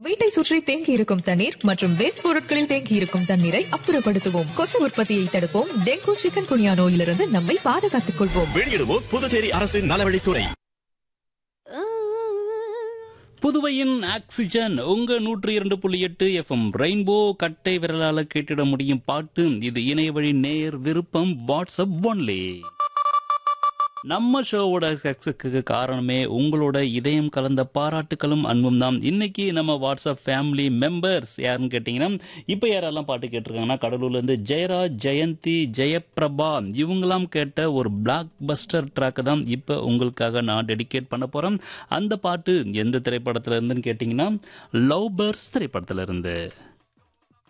வீட்டை சுற்றி தேங்கி இருக்கும் தண்ணீர் மற்றும் வேஸ்ட் பொருட்களில் தேங்கி இருக்கும் தண்ணீரை அப்புறப்படுத்துவோம் கொசு உற்பத்தியை தடுப்போம் டெங்கு சிக்கன் குனியா நோயிலிருந்து நம்மை பாதுகாத்துக் கொள்வோம் வெளியிடுவோர் புதுச்சேரி அரசின் நலவழித்துறை புதுவையின் ஆக்சிஜன் உங்க நூற்றி இரண்டு புள்ளி எட்டு எஃப்எம் ரெயின்போ கட்டை விரலால கேட்டிட முடியும் பாட்டு இது இணைய வழி நேர் விருப்பம் வாட்ஸ்அப் ஒன்லி நம்ம ஷோவோட சக்ஸஸுக்கு காரணமே உங்களோட இதயம் கலந்த பாராட்டுகளும் அன்பும் தான் இன்னைக்கு நம்ம வாட்ஸ்அப் ஃபேமிலி மெம்பர்ஸ் யாருன்னு கேட்டிங்கன்னா இப்போ யாரெல்லாம் பாட்டு கேட்டிருக்காங்கன்னா கடலூர்லேருந்து ஜெயராஜ் ஜெயந்தி ஜெயபிரபா இவங்கெல்லாம் கேட்ட ஒரு பிளாக் பஸ்டர் ட்ராக் தான் இப்போ உங்களுக்காக நான் டெடிகேட் பண்ண போகிறேன் அந்த பாட்டு எந்த திரைப்படத்துல இருந்துன்னு கேட்டிங்கன்னா லவ் பேர்ஸ் திரைப்படத்துல இருந்து